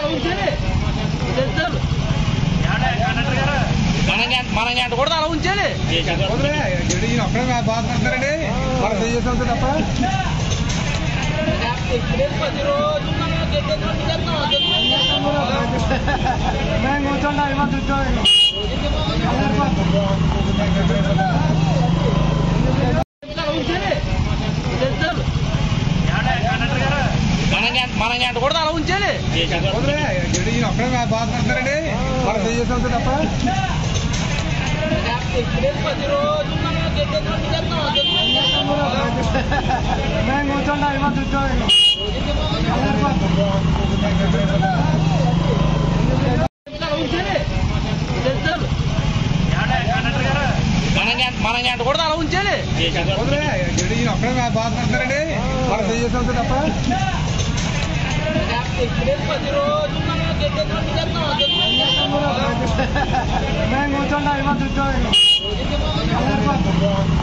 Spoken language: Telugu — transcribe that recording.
ఉంచాలి తెలుసు మన గంట మన గంట కూడా అలా ఉంచాలి అక్కడే బాధపడతారండి మనం చేసేంత తప్ప పది రోజులు మనం గెడ్డెత్తుకొని చేస్తాం. మేము కూర్చోండి అయిపోతుంది ఉద్యోగం అలా ఉంచాలి తెలుసు మన గంట మన గంట కూడా అలా ఉంచాలి అక్కడే బాధపడతారండి మనం చేసేంత తప్ప పది రోజులు మనం గెడ్డెత్తుకొని చేస్తాం. మేము కూర్చోండి అయిపోతుంది ఉద్యోగం అలా ఉంచాలి తెలుసు మన గంట మన గంట కూడా అలా ఉంచాలి అక్కడే బాధపడతారండి మనం చేసేంత తప్ప పది రోజులు మనం గెడ్డెత్తుకొని చేస్తాం. మేము కూర్చోండి అయిపోతుంది ఉద్యోగం